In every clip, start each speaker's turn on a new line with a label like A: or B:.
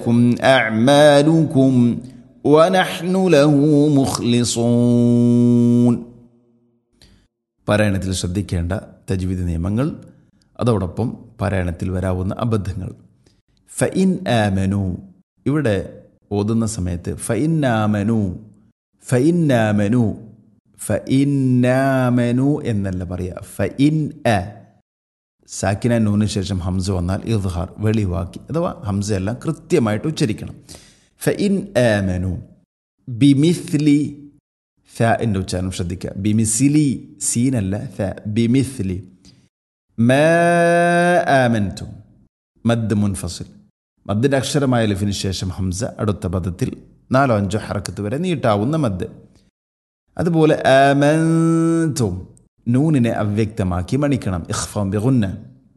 A: لكم أعمالكم ونحن له مخلصون പാരായണത്തിൽ ശ്രദ്ധിക്കേണ്ട തജ്വീദ് നിയമങ്ങൾ അതോടൊപ്പം പാരായണത്തിൽ വരാവുന്ന അബദ്ധങ്ങൾ ഫഇൻ ആമനു ഇവിടെ ഓതുന്ന സമയത്ത് ഫഇൻ ആമനു ഫഇൻ ആമനു ഫഇന്നാമനു എന്നല്ല പറയുക ഫഇൻ അ സാക്കിന നൂന് ശേഷം ഹംസ വന്നാൽ ഇദ്ഹാർ വെളിവാക്കി അഥവാ ഹംസ എല്ലാം കൃത്യമായിട്ട് ഉച്ചരിക്കണം ഫഇൻ ആമനു ബിമിസ്ലി ഫ എൻ്റെ ഉച്ചാരണം ശ്രദ്ധിക്കുക ബിമിസിലി സീനല്ല ഫ ബിമിസ്ലി മാ ആമൻതും മദ് മുൻഫസിൽ മദ്ദിൻ്റെ അക്ഷരമായ ലിഫിന് ശേഷം ഹംസ അടുത്ത പദത്തിൽ നാലോ അഞ്ചോ ഹറക്കത്ത് വരെ നീട്ടാവുന്ന മദ് അതുപോലെ ആമൻതും നൂനിനെ അവ്യക്തമാക്കി മണിക്കണം ഇഖ്ഫം ബിഗുന്ന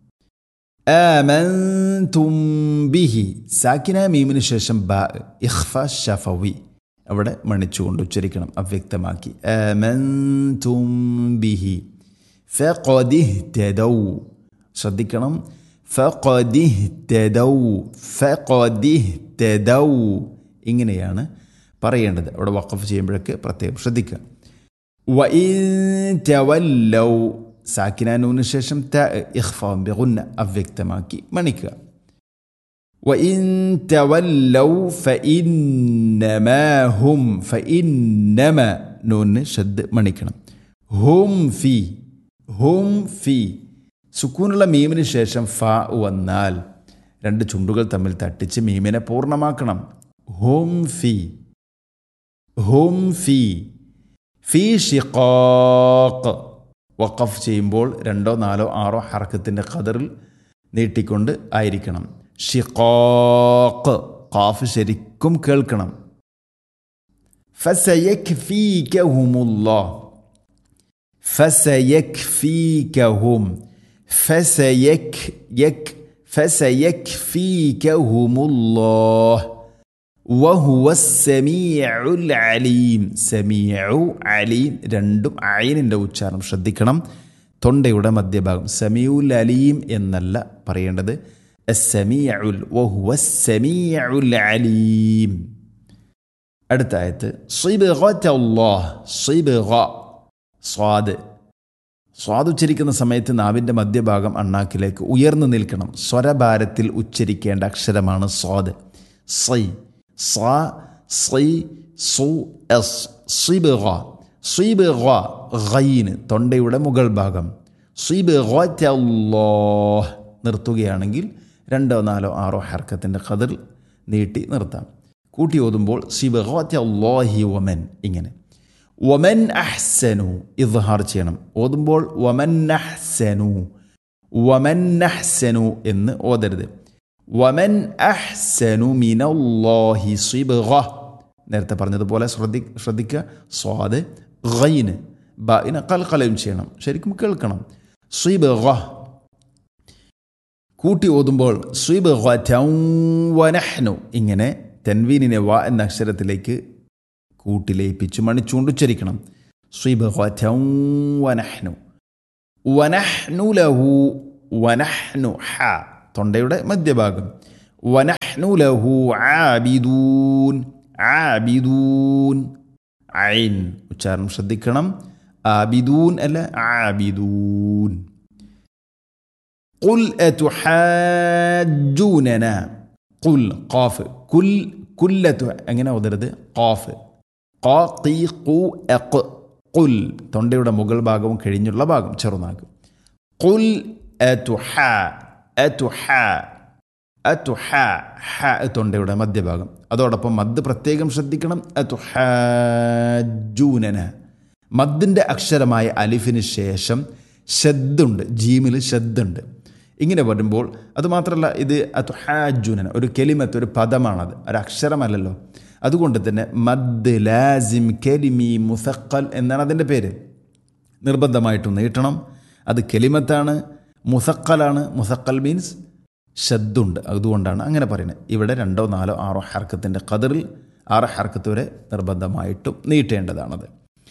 A: ആമൻതും ബിഹി സാക്കിന മീമിന് ശേഷം ബ ഇഖ്ഫ ഷഫവി അവിടെ മണിച്ചുകൊണ്ട് ഉച്ചരിക്കണം അവ്യക്തമാക്കി ആമൻതും ബിഹി ഫഖദിഹ്തദൗ ശ്രദ്ധിക്കണം ഫഖദിഹ്തദൗ ഫഖദിഹ്തദൗ ഇങ്ങനെയാണ് പറയേണ്ടത് അവിടെ വഖഫ് ചെയ്യുമ്പോഴൊക്കെ പ്രത്യേകം ശ്രദ്ധിക്കുക വഇൻ തവല്ലൗ സാക്കിനാനൂന് ശേഷം ത ഇഖ്ഫാം ബിഗുന്ന അവ്യക്തമാക്കി മണിക്കുക وإن تولوا فإنما هم فإنما نون شد മണിക്കണം ഹും ഫി ഹും ഫി സുക്കൂനുള്ള മീമിന് ശേഷം ഫ വന്നാൽ രണ്ട് ചുണ്ടുകൾ തമ്മിൽ തട്ടിച്ച് മീമിനെ പൂർണ്ണമാക്കണം ഹും ഫി ഹും ഫി ഫി ഷിഖാഖ് വഖഫ് ചെയ്യുമ്പോൾ രണ്ടോ നാലോ ആറോ ഹറക്കത്തിൻ്റെ ഖദറിൽ നീട്ടിക്കൊണ്ട് ആയിരിക്കണം ഷിഖാഖ് ഖാഫ് ശരിക്കും കേൾക്കണം ഫസയക്ഫീകഹുമുല്ലാ ഫസയക്ഫീകഹും ഫസയക് യക് ഫസയക്ഫീകഹുമുല്ലാഹ് വഹുവ സമീഉൽ അലീം സമീഉ അലീം രണ്ടും അയിനിൻ്റെ ഉച്ചാരണം ശ്രദ്ധിക്കണം തൊണ്ടയുടെ മധ്യഭാഗം സമീഉൽ അലീം എന്നല്ല പറയേണ്ടത് السميع وهو السميع العليم അടുത്ത ആയത്ത് സിബ്ഗത അല്ലാഹ് സിബ്ഗ സ്വാദ് സ്വാദ് ഉച്ചരിക്കുന്ന സമയത്ത് നാവിൻ്റെ മധ്യഭാഗം അണ്ണാക്കിലേക്ക് ഉയർന്നു നിൽക്കണം സ്വരഭാരത്തിൽ ഉച്ചരിക്കേണ്ട അക്ഷരമാണ് സ്വാദ് സൈ സ സൈ സു എസ് സിബ്ഗ സിബ്ഗ ഗൈന് തൊണ്ടയുടെ മുകൾ ഭാഗം സിബ്ഗത അല്ലാഹ് നിർത്തുകയാണെങ്കിൽ രണ്ടോ നാലോ ആറോ ഹർക്കത്തിൻ്റെ ഖദർ നീട്ടി നിർത്താം കൂട്ടി ഓതുമ്പോൾ സിബഹോത്യ അള്ളാഹി വമൻ ഇങ്ങനെ വമൻ അഹ്സനു ഇദ്ഹാർ ചെയ്യണം ഓതുമ്പോൾ വമൻ അഹ്സനു വമൻ അഹ്സനു എന്ന് ഓതരുത് വമൻ അഹ്സനു മിനല്ലാഹി സിബഹ നേരത്തെ പറഞ്ഞതുപോലെ ശ്രദ്ധി ശ്രദ്ധിക്കുക സ്വാദ് ഗൈന് ബിനെ കൽക്കലയും ചെയ്യണം ശരിക്കും കേൾക്കണം സിബഹ കൂട്ടി ഓതുമ്പോൾ സ്വീബ് വനഹ്നു ഇങ്ങനെ തെൻവീനിനെ വ എന്ന അക്ഷരത്തിലേക്ക് കൂട്ടിലേപ്പിച്ച് മണിച്ചുകൊണ്ടുച്ചരിക്കണം സ്വീബ് വനഹ്നു വനഹ്നു ലഹു വനഹ്നു ഹ തൊണ്ടയുടെ മധ്യഭാഗം വനഹ്നു ലഹു ആബിദൂൻ ആബിദൂൻ ഐൻ ഉച്ചാരണം ശ്രദ്ധിക്കണം ആബിദൂൻ അല്ല ആബിദൂൻ قل أتحاجوننا قل قاف كل كلة എങ്ങനെ ഓതരുത് ഖാഫ് ഖാ ഖീ ഖു അഖ് ഖുൽ തൊണ്ടയുടെ മുകൾ ഭാഗവും കഴിഞ്ഞുള്ള ഭാഗം ചെറുനാക്ക് ഖുൽ അതുഹ അതുഹ അതുഹ ഹ തൊണ്ടയുടെ മധ്യഭാഗം അതോടൊപ്പം മദ് പ്രത്യേകം ശ്രദ്ധിക്കണം അതുഹൂനന മദ്ദിൻ്റെ അക്ഷരമായ അലിഫിന് ശേഷം ഷദ്ദുണ്ട് ജീമിൽ ഷദ്ദുണ്ട് ഇങ്ങനെ വരുമ്പോൾ അതുമാത്രമല്ല ഇത് അതുഹാജുനൻ ഒരു കെലിമത്ത് ഒരു പദമാണത് ഒരു അക്ഷരമല്ലല്ലോ അതുകൊണ്ട് തന്നെ മദ് ലാസിം കെലിമി മുസക്കൽ എന്നാണ് അതിൻ്റെ പേര് നിർബന്ധമായിട്ടും നീട്ടണം അത് കെലിമത്താണ് മുസക്കലാണ് മുസക്കൽ മീൻസ് ഷദ്ദുണ്ട് അതുകൊണ്ടാണ് അങ്ങനെ പറയുന്നത് ഇവിടെ രണ്ടോ നാലോ ആറോ ഹർക്കത്തിൻ്റെ കതിറിൽ ആറ് ഹർക്കത്ത് വരെ നിർബന്ധമായിട്ടും നീട്ടേണ്ടതാണത്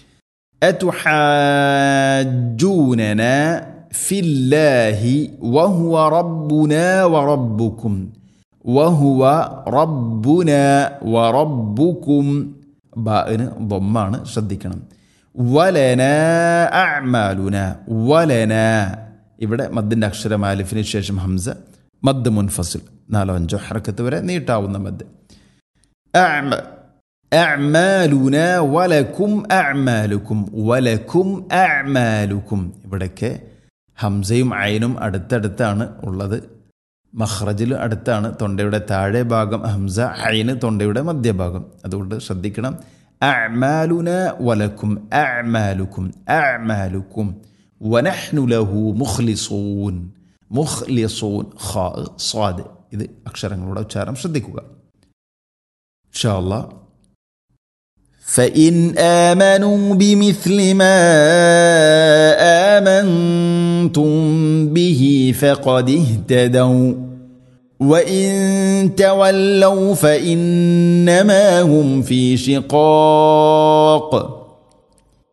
A: أتحاجوننا في الله وهو ربنا وربكم വഹുവ റബ്ബുന വറബ്ബുക്കും ബാന് ബൊമ്മാണ് ശ്രദ്ധിക്കണം വലന അഅ്മാലുന വലന ഇവിടെ മദ്ദിൻ്റെ അക്ഷരം ആലിഫിന് ശേഷം ഹംസ മദ് മുൻഫസിൽ നാലോ അഞ്ചോ ഹർക്കത്ത് വരെ നീട്ടാവുന്ന മദ് അഅ്മ അഅ്മാലുന വലക്കും അഅ്മാലുക്കും വലക്കും അഅ്മാലുക്കും ഇവിടേക്ക് ഹംസയും അയനും അടുത്തടുത്താണ് ഉള്ളത് മഹ്റജിൽ അടുത്താണ് തൊണ്ടയുടെ താഴെ ഭാഗം ഹംസ അയിന് തൊണ്ടയുടെ മധ്യഭാഗം അതുകൊണ്ട് ശ്രദ്ധിക്കണം അഅ്മാലുന വലക്കും അഅ്മാലുക്കും അഅ്മാലുക്കും വനഹ്നു ലഹു മുഖ്ലിസൂൻ മുഖ്ലിസൂൻ ഖാ സ്വാദ് ഇത് അക്ഷരങ്ങളുടെ ഉച്ചാരണം ശ്രദ്ധിക്കുക ഇൻഷാ അല്ലാ
B: فإن آمنوا بمثل ما آمنتم به فقد اهتدوا وإن تولوا فإنما هم في شقاق